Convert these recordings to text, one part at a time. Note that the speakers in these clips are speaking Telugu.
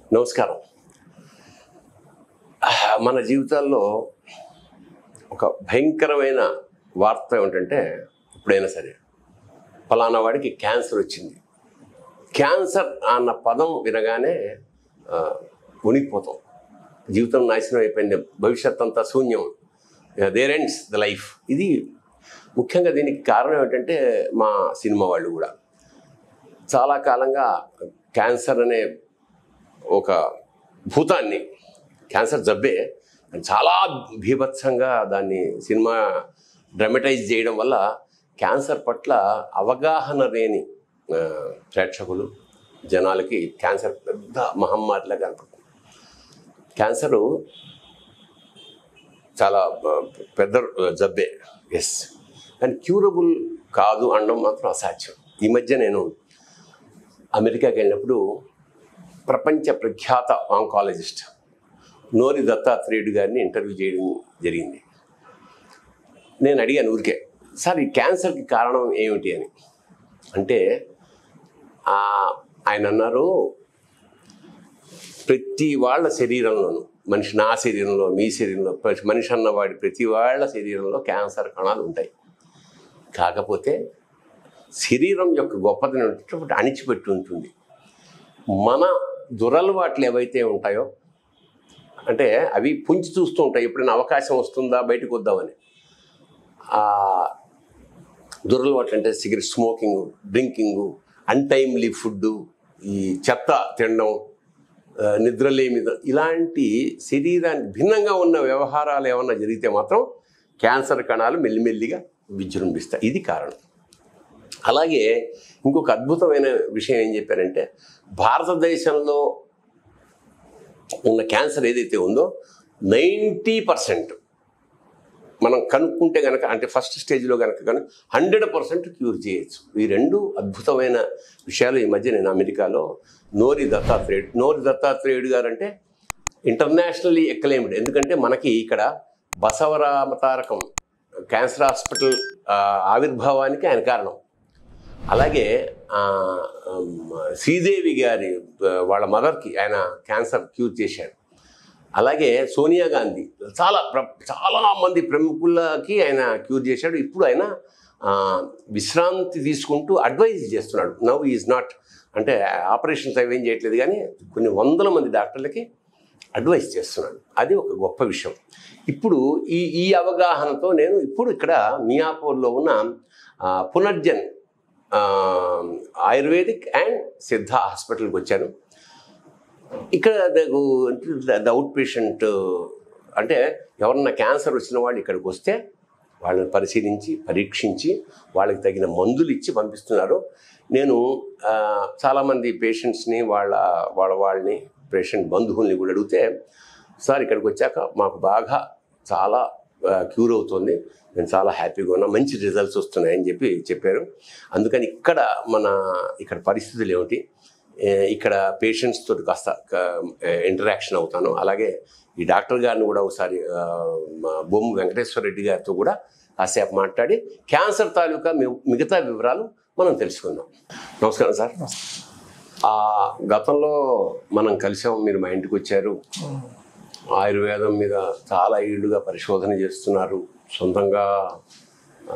నమస్కారం ఆ, మన జీవితాల్లో ఒక భయంకరమైన వార్త ఏమిటంటే ఎప్పుడైనా సరే ఫలానా వాడికి క్యాన్సర్ వచ్చింది క్యాన్సర్ అన్న పదం వినగానే ఆ, ఉనికిపోతాం జీవితం నాశనం అయిపోయింది భవిష్యత్ అంతా శూన్యం దేర్ ఎండ్స్ ద లైఫ్ ఇది ముఖ్యంగా దీనికి కారణం ఏంటంటే మా సినిమా వాళ్ళు కూడా చాలా కాలంగా క్యాన్సర్ అనే ఒక భూతాన్ని క్యాన్సర్ జబ్బే చాలా భీభత్సంగా దాన్ని సినిమా డ్రమటైజ్ చేయడం వల్ల క్యాన్సర్ పట్ల అవగాహన లేని ఆ, ప్రేక్షకులు జనాలకి క్యాన్సర్ పెద్ద మహమ్మారిలాగా కనపడుతుంది క్యాన్సరు చాలా ఆ, పెద్ద జబ్బే ఎస్ కానీ క్యూరబుల్ కాదు అనడం మాత్రం అసాధ్యం ఈ మధ్య నేను అమెరికాకి వెళ్ళినప్పుడు ప్రపంచ ప్రఖ్యాత ఆంకాలజిస్ట్ నోరి దత్తాత్రేయుడు గారిని ఇంటర్వ్యూ చేయడం జరిగింది నేను అడిగాను ఊరికే సార్ ఈ క్యాన్సర్కి కారణం ఏమిటి అని అంటే ఆ, ఆయన అన్నారు ప్రతి వాళ్ళ శరీరంలోనూ మనిషి నా శరీరంలో మీ శరీరంలో ప్రతి మనిషి అన్నవాడి ప్రతి వాళ్ళ శరీరంలో క్యాన్సర్ కణాలు ఉంటాయి కాకపోతే శరీరం యొక్క గొప్పతనం ఏంటంటే అణిచిపెట్టి ఉంటుంది మన దురలవాట్లు ఏవైతే ఉంటాయో అంటే అవి పుంచి చూస్తూ ఉంటాయి ఎప్పుడైనా అవకాశం వస్తుందా బయటకు వద్దామని ఆ దురలవాట్లు అంటే cigarette smoking drinking untimely food ఈ చెత్త తినడం ఆ, నిద్రలేమి ఇలాంటి శరీరానికి భిన్నంగా ఉన్న వ్యవహారాలు ఏమన్నా జరిగితే మాత్రం క్యాన్సర్ కణాలు మెల్లిమెల్లిగా విజృంభిస్తాయి ఇది కారణం అలాగే ఇంకొక అద్భుతమైన విషయం ఏం చెప్పారంటే భారతదేశంలో ఉన్న క్యాన్సర్ ఏదైతే ఉందో నైంటీ పర్సెంట్ మనం కనుక్కుంటే కనుక అంటే ఫస్ట్ స్టేజ్లో కనుక కనుక హండ్రెడ్ పర్సెంట్ క్యూర్ చేయొచ్చు ఈ రెండు అద్భుతమైన విషయాలు ఈ మధ్య నేను అమెరికాలో నోరి దత్తాత్రేయుడు నోరి దత్తాత్రేయుడు గారు అంటే ఇంటర్నేషనల్లీ ఎక్లైమ్డ్ ఎందుకంటే మనకి ఇక్కడ బసవరామతారకం క్యాన్సర్ హాస్పిటల్ ఆ, ఆవిర్భావానికి ఆయన కారణం అలాగే ఆ, ఉమ్, శ్రీదేవి గారి ఆ, వాళ్ళ మదర్కి ఆయన క్యాన్సర్ క్యూర్ చేశారు అలాగే సోనియా గాంధీ చాలా ప్ర- చాలా మంది ప్రముఖులకి ఆయన క్యూర్ చేశాడు ఇప్పుడు ఆయన ఆ, విశ్రాంతి తీసుకుంటూ అడ్వైజ్ చేస్తున్నాడు నవ్ ఈజ్ నాట్ అంటే ఆపరేషన్స్ అవి ఏం చేయట్లేదు కానీ కొన్ని వందల మంది డాక్టర్లకి అడ్వైస్ చేస్తున్నాడు అది ఒక గొప్ప విషయం ఇప్పుడు ఈ ఈ అవగాహనతో నేను ఇప్పుడు ఇక్కడ మియాపూర్లో ఉన్న ఆ, పునర్జన్ ఆ, ఆయుర్వేదిక్ అండ్ సిద్ధ హాస్పిటల్కి వచ్చాను ఇక్కడ ద అవుట్ పేషెంట్ అంటే ఎవరన్నా క్యాన్సర్ వచ్చిన వాళ్ళు ఇక్కడికి వస్తే వాళ్ళని పరిశీలించి పరీక్షించి వాళ్ళకి తగిన మందులు ఇచ్చి పంపిస్తున్నారు నేను ఆ, చాలామంది పేషెంట్స్ని వాళ్ళ వాళ్ళ వాళ్ళని పేషెంట్ బంధువుల్ని కూడా అడిగితే సార్ ఇక్కడికి వచ్చాక మాకు బాగా చాలా క్యూర్ అవుతుంది నేను చాలా హ్యాపీగా ఉన్నా మంచి రిజల్ట్స్ వస్తున్నాయని చెప్పి చెప్పారు అందుకని ఇక్కడ మన ఇక్కడ పరిస్థితులు ఏమిటి ఏ, ఇక్కడ పేషెంట్స్ తోటి కాస్త ఇంటరాక్షన్ అవుతాను అలాగే ఈ డాక్టర్ గారిని కూడా ఒకసారి ఆ, మా బొమ్ము వెంకటేశ్వర రెడ్డి గారితో కూడా కాసేపు మాట్లాడి క్యాన్సర్ తాలూకా మి- మిగతా వివరాలు మనం తెలుసుకుందాం నమస్కారం సార్ ఆ, గతంలో మనం కలిసాం మీరు మా ఇంటికి వచ్చారు ఆయుర్వేదం మీద చాలా ఏళ్ళుగా పరిశోధన చేస్తున్నారు సొంతంగా ఆ,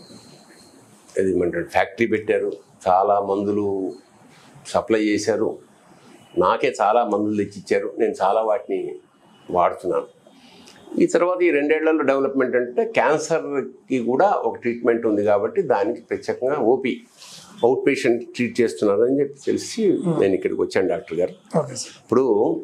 ఇది ఏమంటారు ఫ్యాక్టరీ పెట్టారు చాలా మందులు సప్లై చేశారు నాకే చాలా మందులు తెచ్చిచ్చారు నేను చాలా వాటిని వాడుతున్నాను ఈ తర్వాత ఈ రెండేళ్లలో డెవలప్మెంట్ అంటే క్యాన్సర్కి కూడా ఒక ట్రీట్మెంట్ ఉంది కాబట్టి దానికి ప్రత్యేకంగా ఓపీ అవుట్ పేషెంట్ ట్రీట్ చేస్తున్నారు అని చెప్పి తెలిసి నేను ఇక్కడికి వచ్చాను డాక్టర్ గారు ఓకే సార్ ఇప్పుడు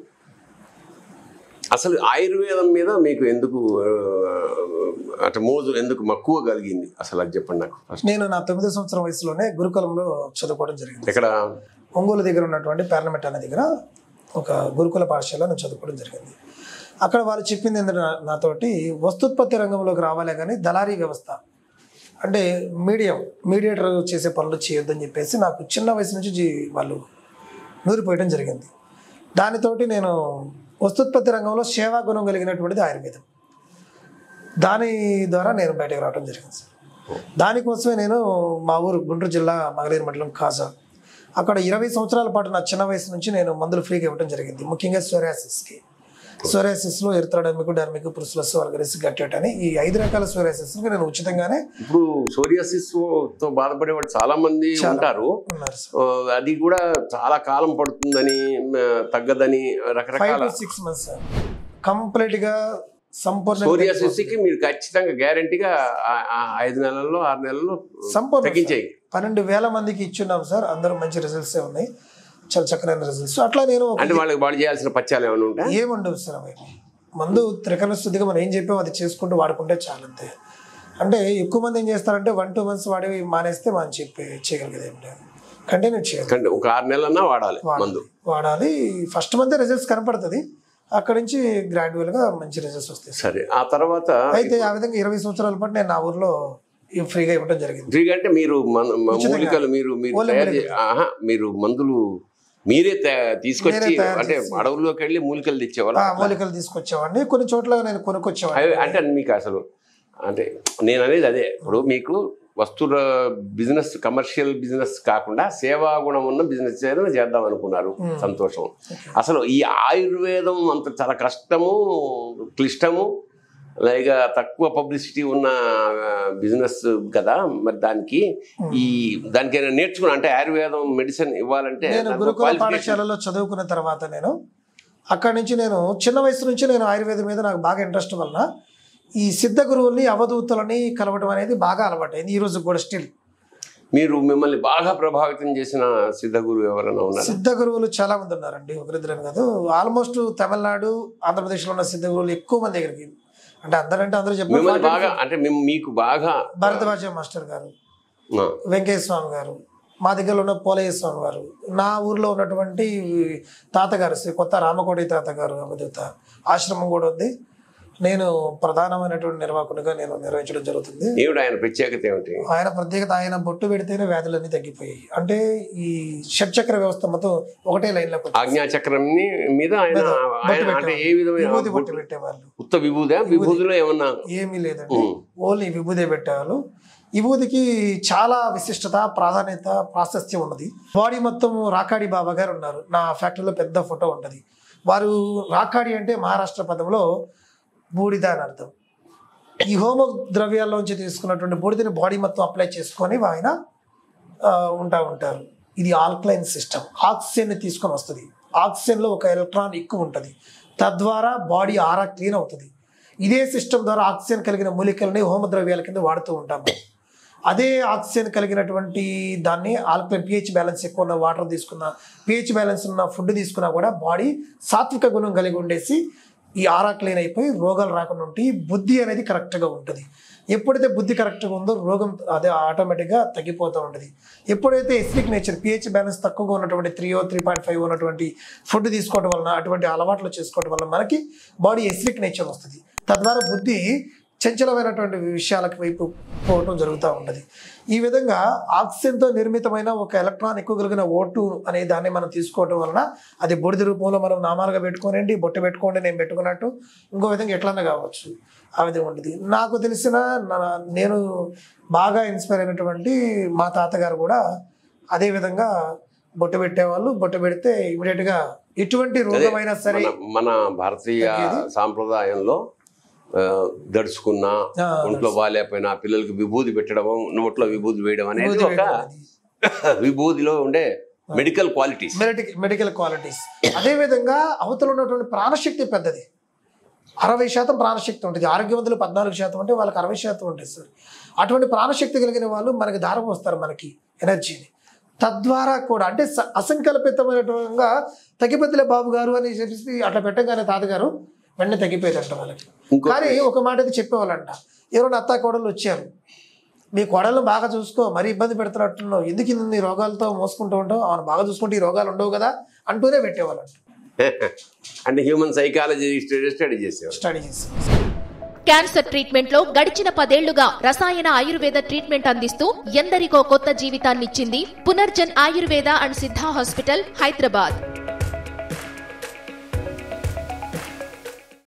అసలు ఆయుర్వేదం మీద మీకు ఎందుకు ఆ, అటు మోజు ఎందుకు మక్కువ కలిగింది అసలు అది చెప్పండి నాకు ఫస్ట్ నేను నా తొమ్మిదో సంవత్సరం వయసులోనే గురుకులంలో చదువుకోవడం జరిగింది ఎక్కడ ఒంగోలు దగ్గర ఉన్నటువంటి పార్లమెంట్ అనే దగ్గర ఒక గురుకుల పాఠశాల నేను చదువుకోవడం జరిగింది అక్కడ వాళ్ళు చెప్పింది ఏంటంటే నా- నాతోటి వస్తుత్పత్తి రంగంలోకి రావాలే కానీ దళారీ వ్యవస్థ అంటే మీడియం మీడియేటర్ చేసే పనులు చేయొద్దని చెప్పేసి నాకు చిన్న వయసు నుంచి జీ- వాళ్ళు నూరిపోయడం జరిగింది దానితోటి నేను వస్తుత్పత్తి రంగంలో సేవా గుణం కలిగినటువంటిది ఆయుర్వేదం దాని ద్వారా నేను బయటకు రావడం జరిగింది సార్ దానికోసమే నేను మా ఊరు గుంటూరు జిల్లా మగలేరు మండలం కాజా అక్కడ ఇరవై సంవత్సరాల పాటు నా చిన్న వయసు నుంచి నేను మందులు ఫ్రీగా ఇవ్వడం జరిగింది ముఖ్యంగా సోరాసిస్కి సోరాసిస్లో ఎరిత్రాడమిక్ డర్మిక్ పురుషులస్ వల్గరిస్ గట్టెట్ అని ఈ ఐదు రకాల సోరాసిస్కి నేను ఉచితంగానే ఇప్పుడు సోరియాసిస్ తో బాధపడే వాళ్ళు చాలా మంది ఉంటారు ఉన్నారు సార్ ఆ, అది కూడా చాలా కాలం పడుతుందని ఆ, తగ్గదని ఫైవ్ రకరకాల టు సిక్స్ మంత్స్ సార్ కంప్లీట్గా సంపూర్ణ సోరియాసిస్ కి మీరు ఖచ్చితంగా గ్యారంటీగా ఐదు నెలల్లో ఆరు నెలల్లో సంపూర్ణ తగ్గించేయి పన్నెండు వేల మందికి ఇచ్చున్నాం సార్ అందరూ మంచి రిజల్ట్స్ ఉన్నాయి చాలా చక్కనైన రిజల్ట్స్ అట్లా నేను ఒక అంటే వాళ్ళకి బాడీ చేయాల్సిన పచ్చాలు ఏమైనా ఉంటాయి ఏముండవు సార్ అవి మందు త్రికరణ శుద్ధిగా మనం ఏం చెప్పామో అది చేసుకుంటూ వాడుకుంటే చాలు అంతే అంటే ఎక్కువ మంది ఏం చేస్తారంటే వన్ టూ మంత్స్ వాడి మానేస్తే మనం చెప్పి చేయగలిగేది ఏం లేదు కంటిన్యూ చేయాలి కంటే ఒక ఆరు నెలలన్నా వాడాలి మందు వాడాలి ఫస్ట్ మంత్ రిజల్ట్స్ కనపడుతుంది అక్కడి నుంచి gradual గా మంచి రిజల్ట్స్ వస్తాయి సార్. సరే ఆ తర్వాత అయితే ఆ విధంగా ఇరవై సంవత్సరాల పాటు నేను నా ఊర్లో ఇవి ఫ్రీగా ఇవ్వడం జరిగింది ఫ్రీగా అంటే మీరు మన- మ- మూలికలు మీరు మీరు ఓన్లీ తయారు చే- ఆహా, మీరు మందులు మీరే తయా- తీసుకొచ్చి నేనే తయారు అంటే అడవుల్లోకి వెళ్ళి మూలికలు తెచ్చేవాళ్ళు ఆ మూలికలు తీసుకొచ్చేవాడిని కొన్ని చోట్ల నేను కొనుక్కొచ్చేవాడిని అవి అంటే మీకు అసలు అంటే నేను అనేది అదే ఇప్పుడు మీకు వస్తువుల బిజినెస్ కమర్షియల్ బిజినెస్ కాకుండా సేవా గుణం ఉన్న బిజినెస్ ఏదైనా చేద్దాం అనుకున్నారు సంతోషం అసలు ఈ ఆయుర్వేదం అంత చాలా కష్టము క్లిష్టము లైక్ తక్కువ పబ్లిసిటీ ఉన్న బిజినెస్ కదా మరి దానికి ఈ దానికి ఏమైనా నేర్చుకున్నా అంటే ఆయుర్వేదం మెడిసిన్ ఇవ్వాలంటే నేను దాంట్లో గురుకుల qualification- పాఠశాలలో చదువుకున్న తర్వాత నేను అక్కడి నుంచి నేను చిన్న వయసు నుంచి నేను ఆయుర్వేదం మీద నాకు బాగా ఇంట్రెస్ట్ వలన ఈ సిద్ధ గురువుల్ని అవధూతులని కలవడం అనేది బాగా అలవాటైంది ఈ రోజు కూడా స్టిల్ మీరు మిమ్మల్ని బాగా ప్రభావితం చేసిన సిద్ధగురు ఎవరైనా ఉన్నారు సిద్ధ గురువులు చాలా మంది ఉన్నారండి ఒకరిద్దరు కాదు ఆల్మోస్ట్ తమిళనాడు ఆంధ్రప్రదేశ్లో ఉన్న సిద్ధ గురువులు ఎక్కువ మంది దగ్గరికి అంటే అందరంటే అందరూ మిమ్మల్ని చెప్పారు బాగా అంటే మేము మీకు బాగా భరద్వాజ మాస్టర్ గారు ఆ, వెంకయ్య స్వామి గారు మా దగ్గర ఉన్న పోలయ్య స్వామి గారు నా ఊర్లో ఉన్నటువంటి తాతగారు శ్రీ కొత్త రామకోటి తాతగారు అవధూత ఆశ్రమం కూడా ఉంది నేను ప్రధానమైనటువంటి నిర్వాహకునిగా నేను నిర్వహించడం జరుగుతుంది ఏమిటి ఆయన ప్రత్యేకత ఏమిటి ఆయన ప్రత్యేకత ఆయన బొట్టు పెడితేనే వ్యాధులన్నీ తగ్గిపోయాయి అంటే ఈ షట్చక్ర వ్యవస్థ మొత్తం ఒకటే లైన్లోకి వచ్చింది. ఆజ్ఞాచక్రం మీద ఆయన ఆయన అంటే ఏ విధమైన విభూతి బొట్టు పెట్టేవాళ్ళు ఉత్త విభూదా విభూతిలో ఏమన్నా ఏమీ లేదండి ఓన్లీ విభూదే పెట్టేవాళ్ళు విభూతికి చాలా విశిష్టత ప్రాధాన్యత ప్రాశస్త్యం ఉన్నది బాడీ మొత్తం రాకాడి బాబా గారు ఉన్నారు నా ఫ్యాక్టరీలో పెద్ద ఫోటో ఉంటుంది వారు రాకాడి అంటే మహారాష్ట్ర పదంలో బూడిద అని అర్థం ఈ హోమ ద్రవ్యాల్లోంచి తీసుకున్నటువంటి బూడిదని బాడీ మొత్తం అప్లై చేసుకొని ఆయన ఆ, ఉంటా ఉంటారు ఇది ఆల్కలైన్ సిస్టమ్ ఆక్సిజన్ తీసుకొని వస్తుంది ఆక్సిజన్లో ఒక ఎలక్ట్రాన్ ఎక్కువ ఉంటుంది తద్వారా బాడీ ఆరా క్లీన్ అవుతుంది ఇదే సిస్టమ్ ద్వారా ఆక్సిజన్ కలిగిన మూలికల్ని హోమద్రవ్యాల కింద వాడుతూ ఉంటాము అదే ఆక్సిజన్ కలిగినటువంటి దాన్ని ఆల్కలైన్ పిహెచ్ బ్యాలెన్స్ ఎక్కువ ఉన్న వాటర్ తీసుకున్న పిహెచ్ బ్యాలెన్స్ ఉన్న ఫుడ్ తీసుకున్నా కూడా బాడీ సాత్విక గుణం కలిగి ఉండేసి ఈ ఆరా క్లీన్ అయిపోయి రోగాలు రాకుండా ఉంటాయి బుద్ధి అనేది కరెక్ట్గా ఉంటుంది ఎప్పుడైతే బుద్ధి కరెక్ట్గా ఉందో రోగం అదే ఆటోమేటిక్గా తగ్గిపోతూ ఉంటుంది ఎప్పుడైతే ఎసిడిక్ నేచర్ పిహెచ్ బ్యాలెన్స్ తక్కువగా ఉన్నటువంటి three O three point five ఉన్నటువంటి ఫుడ్ తీసుకోవడం వలన అటువంటి అలవాట్లు చేసుకోవడం వల్ల మనకి బాడీ ఎసిడిక్ నేచర్ వస్తుంది తద్వారా బుద్ధి చంచలమైనటువంటి విషయాలకు వైపు పోవటం జరుగుతూ ఉంటుంది ఈ విధంగా ఆక్సిజన్తో నిర్మితమైన ఒక ఎలక్ట్రాన్ ఎక్కువ కలిగిన ఓటు అనే దాన్ని మనం తీసుకోవటం వలన అది బూడిద రూపంలో మనం నామాలుగా పెట్టుకోనండి బొట్టు పెట్టుకోండి నేను పెట్టుకున్నట్టు ఇంకో విధంగా ఎట్లన్నా కావచ్చు ఆ విధంగా ఉంటుంది నాకు తెలిసిన నా- నేను బాగా ఇన్స్పైర్ అయినటువంటి మా తాతగారు కూడా అదే విధంగా బొట్టు పెట్టేవాళ్ళు బొట్టు పెడితే ఇమీడియట్గా ఎటువంటి రోగమైనా సరే మన మన భారతీయ సాంప్రదాయంలో ఆ, దడుచుకున్నా ఆ, ఒంట్లో బాగాలేకపోయినా పిల్లలకి విభూది పెట్టడం నోట్లో విభూది వేయడం అనేది విభూది ఒక వేయడం విభూదిలో ఉండే medical qualities medical medical qualities అదే విధంగా అవతల ఉన్నటువంటి ప్రాణశక్తి పెద్దది అరవై శాతం ప్రాణశక్తి ఉంటుంది ఆరోగ్యవంతులు పద్నాలుగు శాతం ఉంటే వాళ్ళకి అరవై శాతం ఉంటుంది సార్ అటువంటి ప్రాణశక్తి కలిగిన వాళ్ళు మనకి దారం వస్తారు మనకి ఎనర్జీని తద్వారా కూడా అంటే స- అసంకల్పితమైనటువంటి తగ్గిపోతులే బాబు గారు అని చెప్పేసి అట్లా పెట్టగానే తాతగారు వెంటనే తగ్గిపోయేదంట వాళ్ళకి ఇంకో కానీ ఒక మాట అయితే చెప్పేవాళ్ళంట ఎవరైనా అత్త కోడలు వచ్చారు మీ కోడలను బాగా చూసుకో మరీ ఇబ్బంది పెడుతున్నట్టున్నావు ఎందుకు ఇన్ని రోగాలతో మోసుకుంటూ ఉంటావు అవును బాగా చూసుకుంటే ఈ రోగాలు ఉండవు కదా అంటూనే పెట్టేవాళ్ళంట అంటే హ్యూమన్ సైకాలజీ స్టడీ స్టడీ చేసేవారు స్టడీ చేసి క్యాన్సర్ ట్రీట్మెంట్ లో గడిచిన పదేళ్లుగా రసాయన ఆయుర్వేద ట్రీట్మెంట్ అందిస్తూ ఎందరికో కొత్త జీవితాన్నిచ్చింది పునర్జన్ ఆయుర్వేద అండ్ సిద్ధా హాస్పిటల్ హైదరాబాద్